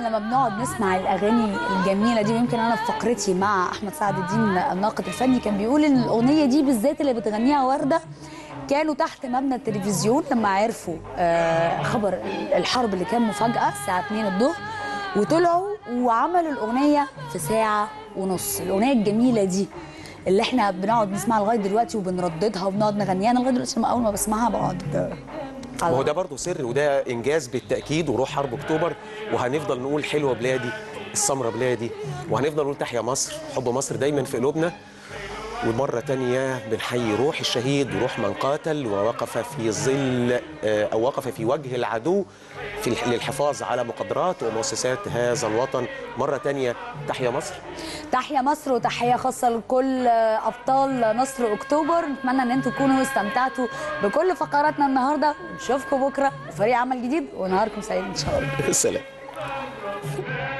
لما بنقعد نسمع الاغاني الجميله دي ويمكن انا في فقرتي مع احمد سعد الدين الناقد الفني كان بيقول ان الاغنيه دي بالذات اللي بتغنيها ورده كانوا تحت مبنى التلفزيون لما عرفوا آه، خبر الحرب اللي كان مفاجاه الساعه 2 الظهر وطلعوا وعملوا الاغنيه في ساعه ونص الاغنيه الجميله دي اللي احنا بنقعد نسمعها لغايه دلوقتي وبنرددها وبنقعد نغنيها انا لغايه دلوقتي لما اول ما بسمعها بقعد ما هو ده برضه سر وده انجاز بالتاكيد وروح حرب اكتوبر وهنفضل نقول حلوه بلادي السمره بلادي وهنفضل نقول تحيا مصر حب مصر دايما في قلوبنا ومرة تانية بنحيي روح الشهيد وروح من قاتل ووقف في ظل آه، أو وقف في وجه العدو في الح- للحفاظ على مقدرات ومؤسسات هذا الوطن مرة تانية تحيا مصر تحيا مصر وتحيه خاصه لكل ابطال نصر اكتوبر نتمنى ان انتم تكونوا استمتعتوا بكل فقراتنا النهارده ونشوفكم بكره وفريق عمل جديد ونهاركم سعيد ان شاء الله سلام